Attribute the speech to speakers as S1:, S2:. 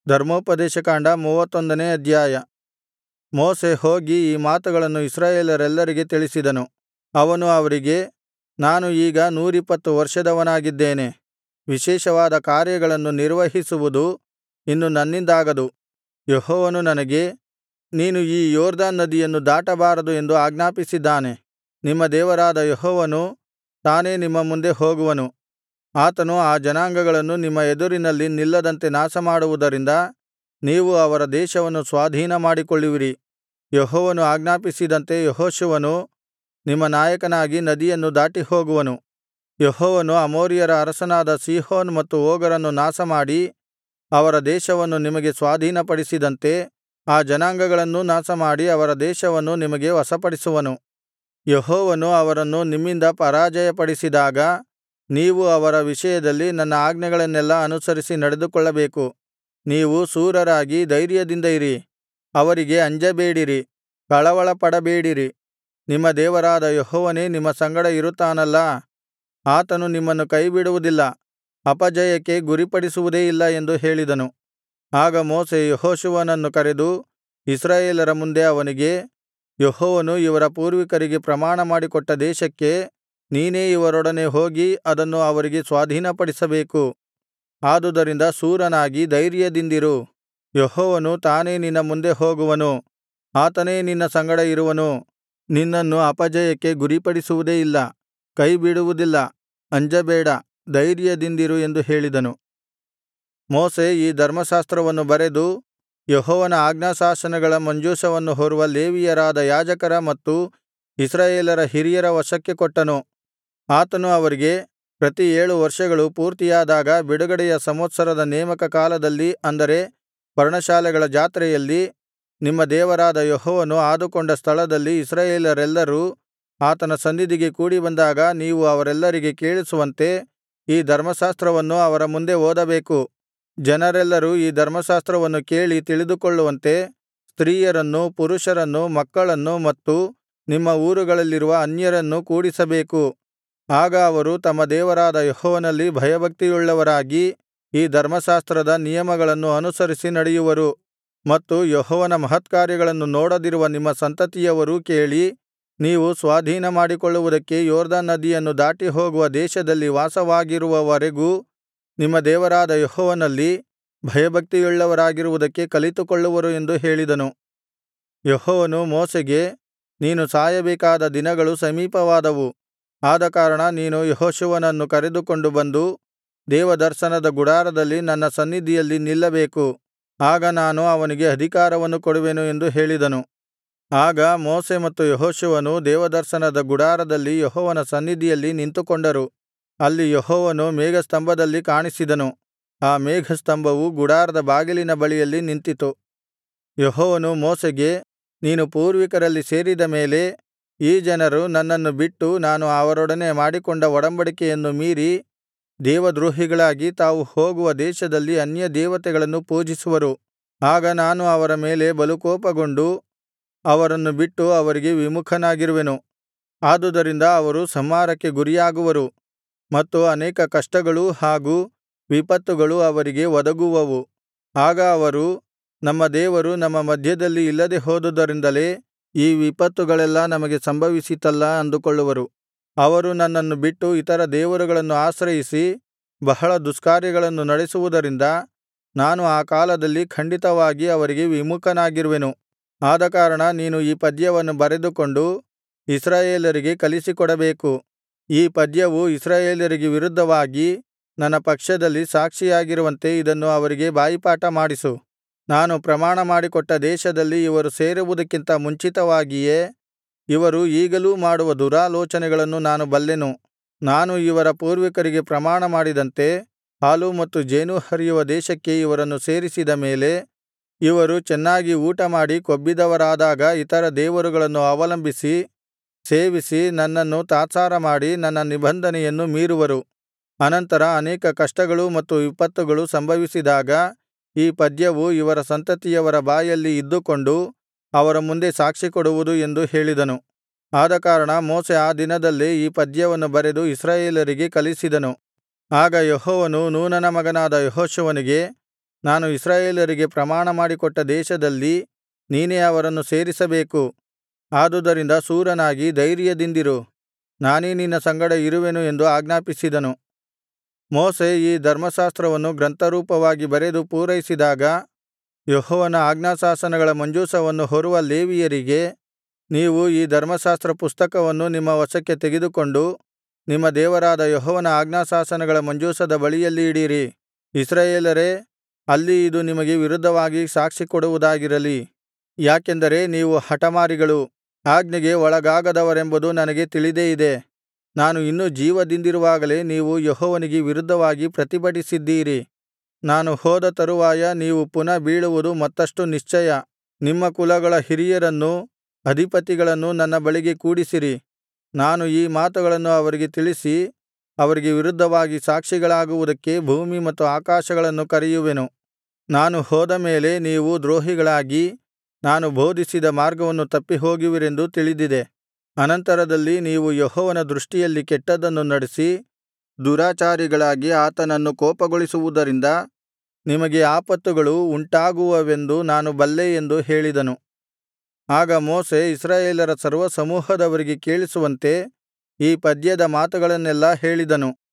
S1: ಧರ್ಮೋಪದೇಶಕಾಂಡ ಮೂವತ್ತೊಂದನೇ ಅಧ್ಯಾಯ ಮೋಶೆ ಹೋಗಿ ಈ ಮಾತುಗಳನ್ನು ಇಸ್ರಾಯೇಲರೆಲ್ಲರಿಗೆ ತಿಳಿಸಿದನು ಅವನು ಅವರಿಗೆ ನಾನು ಈಗ ನೂರಿಪ್ಪತ್ತು ವರ್ಷದವನಾಗಿದ್ದೇನೆ ವಿಶೇಷವಾದ ಕಾರ್ಯಗಳನ್ನು ನಿರ್ವಹಿಸುವುದು ಇನ್ನು ನನ್ನಿಂದಾಗದು ಯೆಹೋವನು ನನಗೆ ನೀನು ಈ ಯೊರ್ದನ್ ನದಿಯನ್ನು ದಾಟಬಾರದು ಎಂದು ಆಜ್ಞಾಪಿಸಿದ್ದಾನೆ ನಿಮ್ಮ ದೇವರಾದ ಯೆಹೋವನು ತಾನೇ ನಿಮ್ಮ ಮುಂದೆ ಹೋಗುವನು ಆತನು ಆ ಜನಾಂಗಗಳನ್ನು ನಿಮ್ಮ ಎದುರಿನಲ್ಲಿ ನಿಲ್ಲದಂತೆ ನಾಶಮಾಡುವುದರಿಂದ ನೀವು ಅವರ ದೇಶವನ್ನು ಸ್ವಾಧೀನಮಾಡಿಕೊಳ್ಳುವಿರಿ ಯೆಹೋವನು ಆಜ್ಞಾಪಿಸಿದಂತೆ ಯೆಹೋಶುವನು ನಿಮ್ಮ ನಾಯಕನಾಗಿ ನದಿಯನ್ನು ದಾಟಿಹೋಗುವನು ಯೆಹೋವನು ಅಮೋರಿಯರ ಅರಸನಾದ ಸೀಹೋನ್ ಮತ್ತು ಓಗರನ್ನು ನಾಶಮಾಡಿ ಅವರ ದೇಶವನ್ನು ನಿಮಗೆ ಸ್ವಾಧೀನಪಡಿಸಿದಂತೆ ಆ ಜನಾಂಗಗಳನ್ನೂ ನಾಶಮಾಡಿ ಅವರ ದೇಶವನ್ನು ನಿಮಗೆ ವಶಪಡಿಸುವನು ಯೆಹೋವನು ಅವರನ್ನು ನಿಮ್ಮಿಂದ ಪರಾಜಯಪಡಿಸಿದಾಗ ನೀವು ಅವರ ವಿಷಯದಲ್ಲಿ ನನ್ನ ಆಜ್ಞೆಗಳನ್ನೆಲ್ಲಾ ಅನುಸರಿಸಿ ನಡೆದುಕೊಳ್ಳಬೇಕು ನೀವು ಶೂರರಾಗಿ ಧೈರ್ಯದಿಂದ ಇರಿ ಅವರಿಗೆ ಅಂಜಬೇಡಿರಿ ಕಳವಳಪಡಬೇಡಿರಿ ನಿಮ್ಮ ದೇವರಾದ ಯೆಹೋವನೇ ನಿಮ್ಮ ಸಂಗಡ ಇರುತ್ತಾನಲ್ಲಾ ಆತನು ನಿಮ್ಮನ್ನು ಕೈಬಿಡುವುದಿಲ್ಲ ಅಪಜಯಕ್ಕೆ ಗುರಿಪಡಿಸುವುದೇ ಇಲ್ಲ ಎಂದು ಹೇಳಿದನು ಆಗ ಮೋಶೆ ಯೆಹೋಶುವನನ್ನು ಕರೆದು ಇಸ್ರಾಯೇಲರ ಮುಂದೆ ಅವನಿಗೆ ಯೆಹೋವನು ಇವರ ಪೂರ್ವಿಕರಿಗೆ ಪ್ರಮಾಣಮಾಡಿಕೊಟ್ಟ ದೇಶಕ್ಕೆ ನೀನೇ ಇವರೊಡನೆ ಹೋಗಿ ಅದನ್ನು ಅವರಿಗೆ ಸ್ವಾಧೀನಪಡಿಸಬೇಕು ಆದುದರಿಂದ ಶೂರನಾಗಿ ಧೈರ್ಯದಿಂದಿರು ಯೆಹೋವನು ತಾನೇ ನಿನ್ನ ಮುಂದೆ ಹೋಗುವನು ಆತನೇ ನಿನ್ನ ಸಂಗಡ ಇರುವನು ನಿನ್ನನ್ನು ಅಪಜಯಕ್ಕೆ ಗುರಿಪಡಿಸುವುದೇ ಇಲ್ಲ ಕೈಬಿಡುವುದಿಲ್ಲ ಅಂಜಬೇಡ ಧೈರ್ಯದಿಂದಿರು ಎಂದು ಹೇಳಿದನು ಮೋಶೆ ಈ ಧರ್ಮಶಾಸ್ತ್ರವನ್ನು ಬರೆದು ಯೆಹೋವನ ಆಜ್ಞಾಶಾಸನಗಳ ಮಂಜೂಷವನ್ನು ಹೊರುವ ಲೇವಿಯರಾದ ಯಾಜಕರ ಮತ್ತು ಇಸ್ರಾಯೇಲರ ಹಿರಿಯರ ವಶಕ್ಕೆ ಕೊಟ್ಟನು ಆತನು ಅವರಿಗೆ ಪ್ರತಿ ಏಳು ವರ್ಷಗಳು ಪೂರ್ತಿಯಾದಾಗ ಬಿಡುಗಡೆಯ ಸಂವತ್ಸರದ ನೇಮಕ ಕಾಲದಲ್ಲಿ ಅಂದರೆ ಪರ್ಣಶಾಲೆಗಳ ಜಾತ್ರೆಯಲ್ಲಿ ನಿಮ್ಮ ದೇವರಾದ ಯೆಹೋವನು ಆದುಕೊಂಡ ಸ್ಥಳದಲ್ಲಿ ಇಸ್ರಾಯೇಲರೆಲ್ಲರೂ ಆತನ ಸನ್ನಿಧಿಗೆ ಕೂಡಿಬಂದಾಗ ನೀವು ಅವರೆಲ್ಲರಿಗೆ ಕೇಳಿಸುವಂತೆ ಈ ಧರ್ಮಶಾಸ್ತ್ರವನ್ನು ಅವರ ಮುಂದೆ ಓದಬೇಕು ಜನರೆಲ್ಲರೂ ಈ ಧರ್ಮಶಾಸ್ತ್ರವನ್ನು ಕೇಳಿ ತಿಳಿದುಕೊಳ್ಳುವಂತೆ ಸ್ತ್ರೀಯರನ್ನೂ ಪುರುಷರನ್ನೂ ಮಕ್ಕಳನ್ನೂ ಮತ್ತು ನಿಮ್ಮ ಊರುಗಳಲ್ಲಿರುವ ಅನ್ಯರನ್ನೂ ಕೂಡಿಸಬೇಕು ಆಗ ಅವರು ತಮ್ಮ ದೇವರಾದ ಯೆಹೋವನಲ್ಲಿ ಭಯಭಕ್ತಿಯುಳ್ಳವರಾಗಿ ಈ ಧರ್ಮಶಾಸ್ತ್ರದ ನಿಯಮಗಳನ್ನು ಅನುಸರಿಸಿ ನಡೆಯುವರು ಮತ್ತು ಯೆಹೋವನ ಮಹತ್ಕಾರ್ಯಗಳನ್ನು ನೋಡದಿರುವ ನಿಮ್ಮ ಸಂತತಿಯವರೂ ಕೇಳಿ ನೀವು ಸ್ವಾಧೀನಮಾಡಿಕೊಳ್ಳುವುದಕ್ಕೆ ಯೊರ್ದನ್ ನದಿಯನ್ನು ದಾಟಿ ಹೋಗುವ ದೇಶದಲ್ಲಿ ವಾಸವಾಗಿರುವವರೆಗೂ ನಿಮ್ಮ ದೇವರಾದ ಯೆಹೋವನಲ್ಲಿ ಭಯಭಕ್ತಿಯುಳ್ಳವರಾಗಿರುವುದಕ್ಕೆ ಕಲಿತುಕೊಳ್ಳುವರು ಎಂದು ಹೇಳಿದನು ಯೆಹೋವನು ಮೋಶೆಗೆ ನೀನು ಸಾಯಬೇಕಾದ ದಿನಗಳು ಸಮೀಪವಾದವು ಆದಕಾರಣ ನೀನು ಯೆಹೋಶುವನನ್ನು ಕರೆದುಕೊಂಡು ಬಂದು ದೇವದರ್ಶನದ ಗುಡಾರದಲ್ಲಿ ನನ್ನ ಸನ್ನಿಧಿಯಲ್ಲಿ ನಿಲ್ಲಬೇಕು ಆಗ ನಾನು ಅವನಿಗೆ ಅಧಿಕಾರವನ್ನು ಕೊಡುವೆನು ಎಂದು ಹೇಳಿದನು ಆಗ ಮೋಶೆ ಮತ್ತು ಯೆಹೋಶುವನು ದೇವದರ್ಶನದ ಗುಡಾರದಲ್ಲಿ ಯೆಹೋವನ ಸನ್ನಿಧಿಯಲ್ಲಿ ನಿಂತುಕೊಂಡರು ಅಲ್ಲಿ ಯೆಹೋವನು ಮೇಘಸ್ತಂಭದಲ್ಲಿ ಕಾಣಿಸಿದನು ಆ ಮೇಘಸ್ತಂಭವು ಗುಡಾರದ ಬಾಗಿಲಿನ ಬಳಿಯಲ್ಲಿ ನಿಂತಿತು ಯೆಹೋವನು ಮೋಶೆಗೆ ನೀನು ಪೂರ್ವಿಕರಲ್ಲಿ ಸೇರಿದ ಮೇಲೆ ಈ ಜನರು ನನ್ನನ್ನು ಬಿಟ್ಟು ನಾನು ಅವರೊಡನೆ ಮಾಡಿಕೊಂಡ ಒಡಂಬಡಿಕೆಯನ್ನು ಮೀರಿ ದೇವದ್ರೋಹಿಗಳಾಗಿ ತಾವು ಹೋಗುವ ದೇಶದಲ್ಲಿ ಅನ್ಯ ದೇವತೆಗಳನ್ನು ಪೂಜಿಸುವರು ಆಗ ನಾನು ಅವರ ಮೇಲೆ ಬಲುಕೋಪಗೊಂಡು ಅವರನ್ನು ಬಿಟ್ಟು ಅವರಿಗೆ ವಿಮುಖನಾಗಿರುವೆನು ಆದುದರಿಂದ ಅವರು ಸಂಹಾರಕ್ಕೆ ಗುರಿಯಾಗುವರು ಮತ್ತು ಅನೇಕ ಕಷ್ಟಗಳೂ ಹಾಗೂ ವಿಪತ್ತುಗಳು ಅವರಿಗೆ ಒದಗುವವು ಆಗ ಅವರು ನಮ್ಮ ದೇವರು ನಮ್ಮ ಮಧ್ಯದಲ್ಲಿ ಇಲ್ಲದೆ ಹೋದುದರಿಂದಲೇ ಈ ವಿಪತ್ತುಗಳೆಲ್ಲಾ ನಮಗೆ ಸಂಭವಿಸಿತಲ್ಲಾ ಅಂದುಕೊಳ್ಳುವರು ಅವರು ನನ್ನನ್ನು ಬಿಟ್ಟು ಇತರ ದೇವರುಗಳನ್ನು ಆಶ್ರಯಿಸಿ ಬಹಳ ದುಷ್ಕಾರ್ಯಗಳನ್ನು ನಡೆಸುವುದರಿಂದ ನಾನು ಆ ಕಾಲದಲ್ಲಿ ಖಂಡಿತವಾಗಿ ಅವರಿಗೆ ವಿಮುಖನಾಗಿರುವೆನು ಆದಕಾರಣ ನೀನು ಈ ಪದ್ಯವನ್ನು ಬರೆದುಕೊಂಡು ಇಸ್ರಾಯೇಲರಿಗೆ ಕಲಿಸಿಕೊಡಬೇಕು ಈ ಪದ್ಯವು ಇಸ್ರಾಯೇಲರಿಗೆ ವಿರುದ್ಧವಾಗಿ ನನ್ನ ಪಕ್ಷದಲ್ಲಿ ಸಾಕ್ಷಿಯಾಗಿರುವಂತೆ ಇದನ್ನು ಅವರಿಗೆ ಬಾಯಿಪಾಠ ಮಾಡಿಸು ನಾನು ಪ್ರಮಾಣಮಾಡಿಕೊಟ್ಟ ದೇಶದಲ್ಲಿ ಇವರು ಸೇರುವುದಕ್ಕಿಂತ ಮುಂಚಿತವಾಗಿಯೇ ಇವರು ಈಗಲೂ ಮಾಡುವ ದುರಾಲೋಚನೆಗಳನ್ನು ನಾನು ಬಲ್ಲೆನು ನಾನು ಇವರ ಪೂರ್ವಿಕರಿಗೆ ಪ್ರಮಾಣಮಾಡಿದಂತೆ ಹಾಲೂ ಮತ್ತು ಜೇನೂ ಹರಿಯುವ ದೇಶಕ್ಕೆ ಇವರನ್ನು ಸೇರಿಸಿದ ಮೇಲೆ ಇವರು ಚೆನ್ನಾಗಿ ಊಟಮಾಡಿ ಕೊಬ್ಬಿದವರಾದಾಗ ಇತರ ದೇವರುಗಳನ್ನು ಅವಲಂಬಿಸಿ ಸೇವಿಸಿ ನನ್ನನ್ನು ತಾತ್ಸಾರಮಾಡಿ ನನ್ನ ನಿಬಂಧನೆಯನ್ನು ಮೀರುವರು ಅನಂತರ ಅನೇಕ ಕಷ್ಟಗಳು ಮತ್ತು ವಿಪತ್ತುಗಳು ಸಂಭವಿಸಿದಾಗ ಈ ಪದ್ಯವು ಇವರ ಸಂತತಿಯವರ ಬಾಯಲ್ಲಿ ಇದ್ದುಕೊಂಡು ಅವರ ಮುಂದೆ ಸಾಕ್ಷಿಕೊಡುವುದು ಎಂದು ಹೇಳಿದನು ಆದಕಾರಣ ಮೋಶೆ ಆ ದಿನದಲ್ಲೇ ಈ ಪದ್ಯವನ್ನು ಬರೆದು ಇಸ್ರಾಯೇಲರಿಗೆ ಕಲಿಸಿದನು ಆಗ ಯೆಹೋವನು ನೂನನ ಮಗನಾದ ಯೆಹೋಶುವನಿಗೆ ನಾನು ಇಸ್ರಾಯೇಲರಿಗೆ ಪ್ರಮಾಣಮಾಡಿಕೊಟ್ಟ ದೇಶದಲ್ಲಿ ನೀನೇ ಅವರನ್ನು ಸೇರಿಸಬೇಕು ಆದುದರಿಂದ ಶೂರನಾಗಿ ಧೈರ್ಯದಿಂದಿರು ನಾನೇ ನಿನ್ನ ಸಂಗಡ ಇರುವೆನು ಎಂದು ಆಜ್ಞಾಪಿಸಿದನು ಮೋಶೆ ಈ ಧರ್ಮಶಾಸ್ತ್ರವನ್ನು ಗ್ರಂಥರೂಪವಾಗಿ ಬರೆದು ಪೂರೈಸಿದಾಗ ಯೆಹೋವನ ಆಜ್ಞಾಶಾಸನಗಳ ಮಂಜೂಷವನ್ನು ಹೊರುವ ಲೇವಿಯರಿಗೆ ನೀವು ಈ ಧರ್ಮಶಾಸ್ತ್ರ ಪುಸ್ತಕವನ್ನು ನಿಮ್ಮ ವಶಕ್ಕೆ ತೆಗೆದುಕೊಂಡು ನಿಮ್ಮ ದೇವರಾದ ಯೆಹೋವನ ಆಜ್ಞಾಶಾಸನಗಳ ಮಂಜೂಷದ ಬಳಿಯಲ್ಲಿ ಇಡಿರಿ ಇಸ್ರಾಯೇಲರೇ ಅಲ್ಲಿ ಇದು ನಿಮಗೆ ವಿರುದ್ಧವಾಗಿ ಸಾಕ್ಷಿಕೊಡುವುದಾಗಿರಲಿ ಯಾಕೆಂದರೆ ನೀವು ಹಠಮಾರಿಗಳು ಆಜ್ಞೆಗೆ ಒಳಗಾಗದವರೆಂಬುದು ನನಗೆ ತಿಳಿದೇ ಇದೆ ನಾನು ಇನ್ನೂ ಜೀವದಿಂದಿರುವಾಗಲೇ ನೀವು ಯೆಹೋವನಿಗೆ ವಿರುದ್ಧವಾಗಿ ಪ್ರತಿಭಟಿಸಿದ್ದೀರಿ ನಾನು ಹೋದ ತರುವಾಯ ನೀವು ಪುನಃ ಬೀಳುವುದು ಮತ್ತಷ್ಟು ನಿಶ್ಚಯ ನಿಮ್ಮ ಕುಲಗಳ ಹಿರಿಯರನ್ನೂ ಅಧಿಪತಿಗಳನ್ನೂ ನನ್ನ ಬಳಿಗೆ ಕೂಡಿಸಿರಿ ನಾನು ಈ ಮಾತುಗಳನ್ನು ಅವರಿಗೆ ತಿಳಿಸಿ ಅವರಿಗೆ ವಿರುದ್ಧವಾಗಿ ಸಾಕ್ಷಿಗಳಾಗುವುದಕ್ಕೆ ಭೂಮಿ ಮತ್ತು ಆಕಾಶಗಳನ್ನು ಕರೆಯುವೆನು ನಾನು ಹೋದ ಮೇಲೆ ನೀವು ದ್ರೋಹಿಗಳಾಗಿ ನಾನು ಬೋಧಿಸಿದ ಮಾರ್ಗವನ್ನು ತಪ್ಪಿಹೋಗುವಿರೆಂದು ತಿಳಿದಿದೆ ಅನಂತರದಲ್ಲಿ ನೀವು ಯೆಹೋವನ ದೃಷ್ಟಿಯಲ್ಲಿ ಕೆಟ್ಟದ್ದನ್ನು ನಡಿಸಿ ದುರಾಚಾರಿಗಳಾಗಿ ಆತನನ್ನು ಕೋಪಗೊಳಿಸುವುದರಿಂದ ನಿಮಗೆ ಆಪತ್ತುಗಳು ಉಂಟಾಗುವವೆಂದು ನಾನು ಬಲ್ಲೆ ಎಂದು ಹೇಳಿದನು ಆಗ ಮೋಶೆ ಇಸ್ರಾಯೇಲರ ಸರ್ವಸಮೂಹದವರಿಗೆ ಕೇಳಿಸುವಂತೆ ಈ ಪದ್ಯದ ಮಾತುಗಳನ್ನೆಲ್ಲಾ ಹೇಳಿದನು